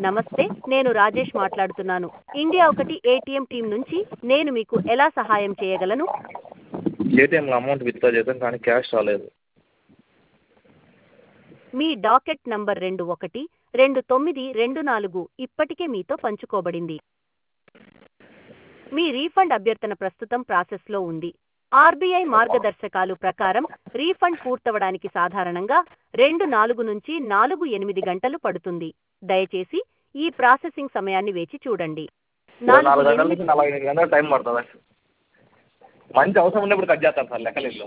నమస్తే నేను రాజేష్ మాట్లాడుతున్నాను ఇండియా ఒకటి ఏటీఎం టీం నుంచి నేను మీకు ఎలా సహాయం చేయగలను ఏటీఎంలో అమౌంట్ విత్డ్రా చేశాను కానీ క్యాష్ రాలేదు మీ డాకెట్ నంబర్ రెండు ఒకటి రెండు తొమ్మిది రెండు నాలుగు ఇప్పటికే మీతో పంచుకోబడింది మీ రీఫండ్ అభ్యర్థన ప్రస్తుతం ప్రాసెస్లో ఉంది ఆర్బీఐ మార్గదర్శకాలు ప్రకారం రీఫండ్ పూర్తవడానికి సాధారణంగా రెండు నాలుగు నుంచి నాలుగు ఎనిమిది గంటలు పడుతుంది దయచేసి ఈ ప్రాసెసింగ్ సమయాన్ని వేచి చూడండి నాలుగు నాలుగు గంటల ఎనిమిది నుంచి నలభై ఎనిమిది గంటలు టైం పడుతుంది మంచి అవసరం ఉన్నప్పుడు కట్ చేస్తాను సార్ లెక్కలేదు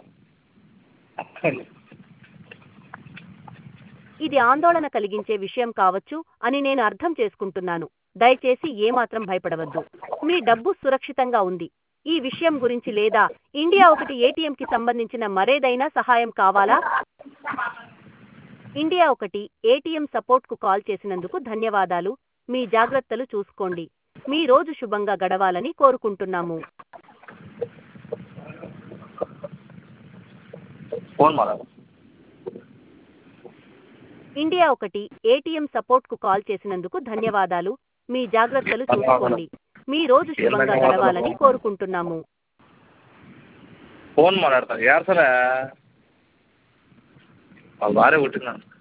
ఇది ఆందోళన కలిగించే విషయం కావచ్చు అని నేను అర్థం చేసుకుంటున్నాను దయచేసి ఏమాత్రం భయపడవద్దు మీ డబ్బు సురక్షితంగా ఉంది ఈ విషయం గురించి లేదా ఇండియా ఒకటి ఏటీఎంకి సంబంధించిన మరేదైనా సహాయం కావాలా ఇండియా ఒకటి ఏటీఎం సపోర్ట్కు కాల్ చేసినందుకు ధన్యవాదాలు మీ జాగ్రత్తలు చూసుకోండి మీ రోజు శుభంగా గడవాలని కోరుకుంటున్నాము ఫోన్ మాట్లాడు ఇండియా ఒకటి ఏటీఎం సపోర్ట్కు కాల్ చేసినందుకు ధన్యవాదాలు మీ జాగ్రత్తలు చూసుకోండి మీ రోజు శుభంగా గడవాలని కోరుకుంటున్నాము ఫోన్ మాట్లాడతాను యారు సరే వాళ్ళ భార్య పుట్టిందంట